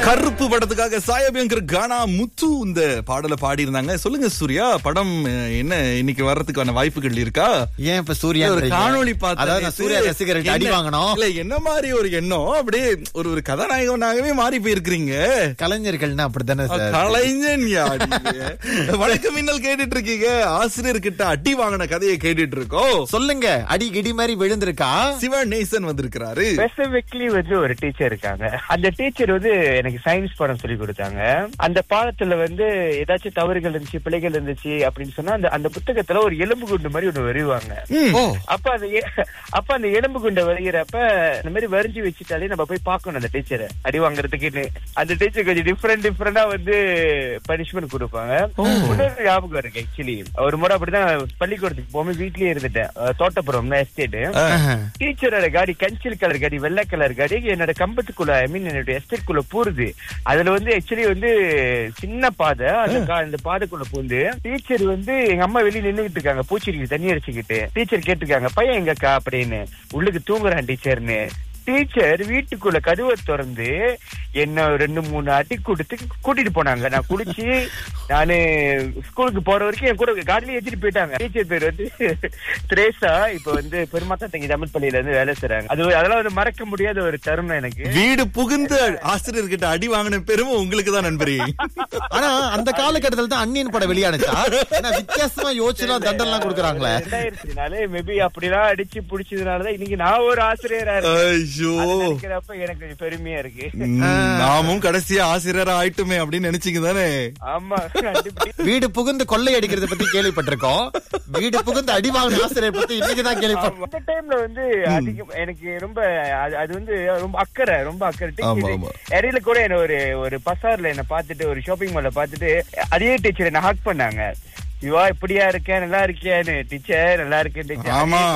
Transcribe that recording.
கருப்பு படத்துக்காக சாயபியங்கர் கானா முத்து இந்த பாடலை பாடி இருந்தாங்க சொல்லுங்க சூர்யா படம் அஹ், என்ன இன்னைக்கு வர்றதுக்கான வாய்ப்புகள் இருக்கா ஏன் இப்ப சூர்யா ஒரு காணொளி பார்த்தேன் அதாவது நான் நேத்து. சூர்யா ரசிகர்கள் அடி என்ன- வாங்கணும் இல்ல என்ன மாதிரி ஒரு எண்ணம் அப்படியே ஒரு ஒரு கதாநாயகனாகவே மாறி போயிருக்கிறீங்க கலைஞர்கள்னா அப்படித்தானே சார் கலைஞன் யா நீங்க. வணக்கம் மின்னல் கேட்டுட்டு இருக்கீங்க ஆசிரியர் கிட்ட அடி வாங்கின கதையை கேட்டுட்டு இருக்கோம் சொல்லுங்க அடி கிடி மாதிரி விழுந்திருக்கா சிவா நேசன் வந்திருக்கிறாரு ஸ்பெசிபிக்லி வந்து ஒரு டீச்சர் இருக்காங்க அந்த டீச்சர் வந்து எனக்கு சயின்ஸ் பாடம் சொல்லி கொடுத்தாங்க அந்த பாடத்துல வந்து ஏதாச்சும் தவறுகள் இருந்துச்சு பிழைகள் இருந்துச்சு அப்படின்னு சொன்னா அந்த அந்த புத்தகத்துல ஒரு எலும்பு குண்டு மாதிரி ஒண்ணு வரைவாங்க ஓ அப்ப அந்த எ- அப்ப அந்த எலும்பு குண்டை வரைகிறப்ப இந்த மாதிரி வரைஞ்சு வச்சுட்டாலே நம்ம போய் பார்க்கணும் அந்த டீச்சரை அடி வாங்குறதுக்குன்னு அந்த டீச்சர் கொஞ்சம் டிஃப்ரெண்ட் டிஃப்ரெண்டா வந்து பனிஷ்மெண்ட் கொடுப்பாங்க இன்னொரு ஞாபகம் இருக்கு ஆக்சுவலி ஒரு முறை அப்படிதான் பள்ளிக்கூடத்துக்கு போகும்போது வீட்லயே இருந்துட்டேன் அஹ் தோட்டப்புறம் எஸ்டேட் டீச்சரோட காடி கஞ்சில் கலர் காடி வெள்ளை கலர் காடி என்னோட கம்பத்துக்குள்ள ஐ மீன் என்னோட எஸ்டேட் குள்ள பூருது அதுல வந்து ஆக்சுவலி வந்து சின்ன பாதை அந்த கா- அந்த பாதைக்குள்ள பூந்து டீச்சர் வந்து எங்க அம்மா வெளிய நின்னுகிட்டு இருக்காங்க பூச்செடிக்கு தண்ணி அடிச்சுக்கிட்டு டீச்சர் கேட்டிருக்காங்க பையன் எங்கக்கா அப்படின்னு உள்ளுக்கு தூங்குறான் டீச்சர்னு டீச்சர் வீட்டுக்குள்ள கதவை திறந்து என்ன ரெண்டு மூணு அடி கொடுத்து கூட்டிட்டு போனாங்க நான் குடிச்சு நானு ஸ்கூலுக்கு போற வரைக்கும் என் கூட காடியில ஏத்திட்டு போயிட்டாங்க டீச்சர் பேர் வந்து திரேசா இப்ப வந்து பெருமாத்தா தங்கி தமிழ் பள்ளியில இருந்து வேலை செய்றாங்க அது அதெல்லாம் வந்து மறக்க முடியாத ஒரு தருணம் எனக்கு வீடு புகுந்து ஆசிரியர் கிட்ட அடி வாங்கின பெருமை உங்களுக்கு தான் நண்பரே ஆனா அந்த காலகட்டத்துல தான் அன்னியன் படம் வெளியானுச்சா ஏன்னா வித்தியாசமா யோசிச்சுலாம் தண்டனை கொடுக்குறாங்களே ரெண்டாயிரத்தி நாலு மேபி அப்படிலாம் அடிச்சு புடிச்சதுனாலதான் இன்னைக்கு நான் ஒரு ஆசிரியரா இருக்கேன் ஐயோ அதை நினைக்கிறப்ப எனக்கு கொஞ்சம் பெருமையா இருக்கு ம், நாமும் கடைசியா ஆசிரியரா ஆயிட்டுமே அப்படின்னு நினைச்சீங்க தானே ஆமா கண்டிப்பா வீடு புகுந்து கொள்ளை அடிக்கிறத பத்தி கேள்விப்பட்டிருக்கோம் வீடு புகுந்து அடி வாங்கின ஆசிரியர் பத்தி இன்னைக்குதான் கேள்விப்பட்டோம் அந்த டைம்ல வந்து அதிகம் எனக்கு ரொம்ப அது அது வந்து ரொம்ப அக்கறை ரொம்ப அக்கறை ஆமா, டீச்சர் ஆமா. இடையில கூட என்ன ஒரு ஒரு பசார்ல என்ன பார்த்துட்டு ஒரு ஷாப்பிங் மால்ல பார்த்துட்டு அதே டீச்சர் என்ன ஹக் பண்ணாங்க இவா இப்படியா இருக்கேன் நல்லா இருக்கியான்னு டீச்சர் நல்லா இருக்கேன் டீச்சர் ஆமா